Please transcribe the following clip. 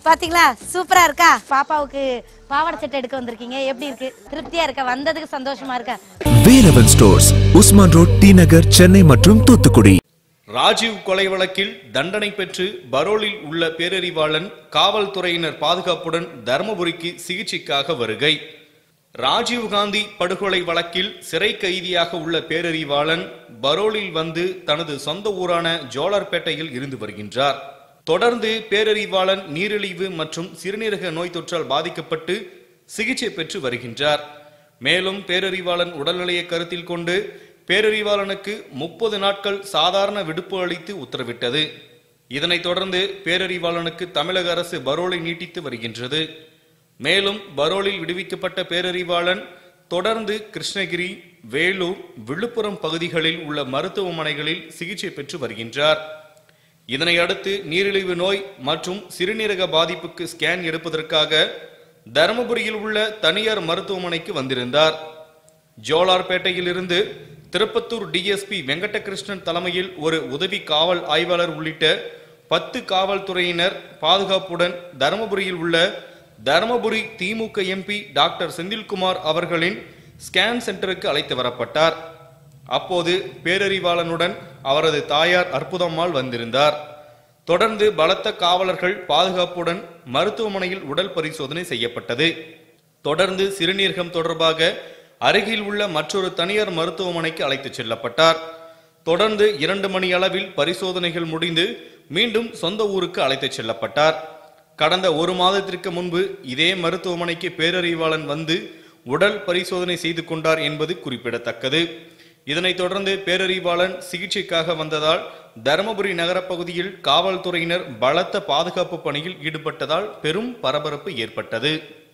பாத்தீங்களா சூப்பரா இருக்கா பாப்பாவுக்கு பாவாடை செட் எடுக்க வந்திருக்கீங்க எப்படி இருக்கு திருப்தியா இருக்கா வந்ததுக்கு சந்தோஷமா இருக்கா Velavan stores Usman road T Nagar Chennai மற்றும் தூத்துக்குடி ராஜீவ் கொலை வழக்கில் தண்டனை பெற்று பரோலில் உள்ள பேரறிவாளன் காவல்துறையினர் பாதுகாப்புடன் தருமபுரிக்கு சிகிச்சைக்காக வருகை ராஜீவ் காந்தி படுகொலை வழக்கில் சிறை கைதியாக உள்ள பேரறிவாளன் பரோலில் வந்து தனது சொந்த ஊரான ஜோலார்பேட்டையில் இருந்து வருகின்றார் தொடர்ந்து பேரறிவாளன் நீரிழிவு மற்றும் சிறுநீரக நோய் தொற்றால் பாதிக்கப்பட்டு சிகிச்சை பெற்று வருகின்றார் மேலும் பேரறிவாளன் உடல்நிலையை கருத்தில் கொண்டு பேரறிவாளனுக்கு முப்பது நாட்கள் சாதாரண விடுப்பு அளித்து உத்தரவிட்டது இதனைத் தொடர்ந்து பேரறிவாளனுக்கு தமிழக அரசு பரோலை நீட்டித்து வருகின்றது மேலும் பரோலில் விடுவிக்கப்பட்ட பேரறிவாளன் தொடர்ந்து கிருஷ்ணகிரி வேலூர் விழுப்புரம் பகுதிகளில் உள்ள மருத்துவமனைகளில் சிகிச்சை பெற்று வருகின்றார் இதனை அடுத்து நீரிழிவு நோய் மற்றும் சிறுநீரக பாதிப்புக்கு ஸ்கேன் எடுப்பதற்காக தருமபுரியில் உள்ள தனியார் மருத்துவமனைக்கு வந்திருந்தார் ஜோலார்பேட்டையிலிருந்து திருப்பத்தூர் டிஎஸ்பி வெங்கடகிருஷ்ணன் தலைமையில் ஒரு உதவி காவல் ஆய்வாளர் உள்ளிட்ட பத்து காவல்துறையினர் பாதுகாப்புடன் தருமபுரியில் உள்ள தருமபுரி திமுக எம்பி டாக்டர் செந்தில்குமார் அவர்களின் ஸ்கேன் சென்டருக்கு அழைத்து வரப்பட்டார் அப்போது பேரறிவாளனுடன் அவரது தாயார் அற்புதம்மாள் வந்திருந்தார் தொடர்ந்து பலத்த காவலர்கள் பாதுகாப்புடன் மருத்துவமனையில் உடல் பரிசோதனை செய்யப்பட்டது தொடர்ந்து சிறுநீரகம் தொடர்பாக அருகில் உள்ள மற்றொரு தனியார் மருத்துவமனைக்கு அழைத்துச் செல்லப்பட்டார் தொடர்ந்து இரண்டு மணி அளவில் பரிசோதனைகள் முடிந்து மீண்டும் சொந்த ஊருக்கு அழைத்துச் செல்லப்பட்டார் கடந்த ஒரு மாதத்திற்கு முன்பு இதே மருத்துவமனைக்கு பேரறிவாளன் வந்து உடல் பரிசோதனை செய்து கொண்டார் என்பது குறிப்பிடத்தக்கது இதனைத் தொடர்ந்து பேரறிவாளன் சிகிச்சைக்காக வந்ததால் தருமபுரி நகரப் பகுதியில் காவல்துறையினர் பலத்த பாதுகாப்பு பணியில் ஈடுபட்டதால் பெரும் பரபரப்பு ஏற்பட்டது